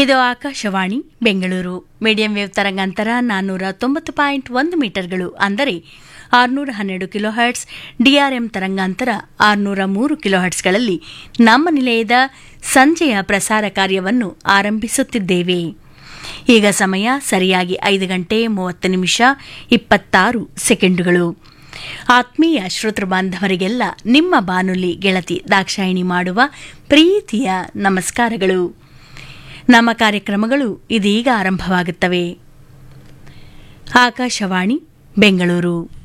ಇದು Akashvani Bengaluru medium wave ತರಂಗಾಂತರ ನಾನ್ನೂರ ತೊಂಬತ್ತು ಪಾಯಿಂಟ್ ಒಂದು ಮೀಟರ್ಗಳು ಅಂದರೆ ಆರುನೂರ ಹನ್ನೆರಡು ಕಿಲೋ ಹರ್ಟ್ಸ್ ಡಿಆರ್ಎಂ ತರಂಗಾಂತರ ಆರುನೂರ ಮೂರು ಕಿಲೋ ಹರ್ಟ್ಸ್ಗಳಲ್ಲಿ ನಮ್ಮ ನಿಲಯದ ಸಂಜೆಯ ಪ್ರಸಾರ ಕಾರ್ಯವನ್ನು ಆರಂಭಿಸುತ್ತಿದ್ದೇವೆ ಈಗ ಸಮಯ ಸರಿಯಾಗಿ ಐದು ಗಂಟೆ ಮೂವತ್ತು ನಿಮಿಷ ಇಪ್ಪತ್ತಾರು ಸೆಕೆಂಡುಗಳು ಆತ್ಮೀಯ ಶ್ರೋತೃ ಬಾಂಧವರಿಗೆಲ್ಲ ನಿಮ್ಮ ಬಾನುಲಿ ಗೆಳತಿ ದಾಕ್ಷಾಯಿಣಿ ಮಾಡುವ ಪ್ರೀತಿಯ ನಮಸ್ಕಾರಗಳು ನಮ್ಮ ಕಾರ್ಯಕ್ರಮಗಳು ಇದೀಗ ಆರಂಭವಾಗುತ್ತವೆ ಆಕಾಶವಾಣಿ ಬೆಂಗಳೂರು